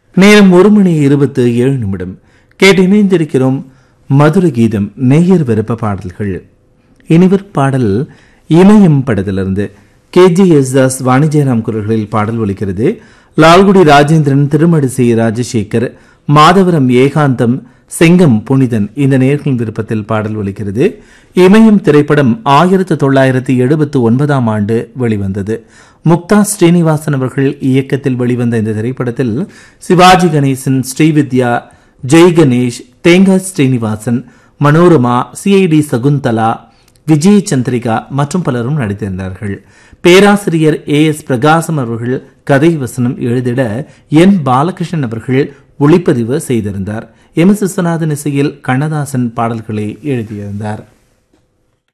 நேரம் ஒரு மணி இருபத்து ஏழு நிமிடம் கேட்டு இணைந்திருக்கிறோம் மதுர கீதம் நேயர் விருப்ப பாடல்கள் இனிவர் பாடல் இமயம் படத்திலிருந்து கே ஜி எஸ் தாஸ் வாணிஜயராம் குரல்களில் பாடல் ஒலிக்கிறது லால்குடி ராஜேந்திரன் திருமடிசை ராஜசேகர் மாதவரம் ஏகாந்தம் செங்கம் புனிதன் இந்த நேர்களின் விருப்பத்தில் பாடல் ஒலிக்கிறது இமயம் திரைப்படம் ஆயிரத்து தொள்ளாயிரத்தி எழுபத்து ஒன்பதாம் ஆண்டு வெளிவந்தது முக்தா ஸ்ரீனிவாசன் அவர்கள் இயக்கத்தில் வெளிவந்த இந்த திரைப்படத்தில் சிவாஜி கணேசன் ஸ்ரீவித்யா ஜெய் கணேஷ் தேங்காய் ஸ்ரீனிவாசன் மனோரமா சிஐடி சகுந்தலா விஜய் சந்திரிகா மற்றும் பலரும் நடித்திருந்தார்கள் பேராசிரியர் ஏ எஸ் பிரகாசம் அவர்கள் கதை வசனம் எழுதிட என் பாலகிருஷ்ணன் அவர்கள் ஒளிப்பதிவு செய்திருந்தார் எம் எஸ் விஸ்வநாதன் இசையில் கண்ணதாசன் பாடல்களை எழுதியிருந்தார்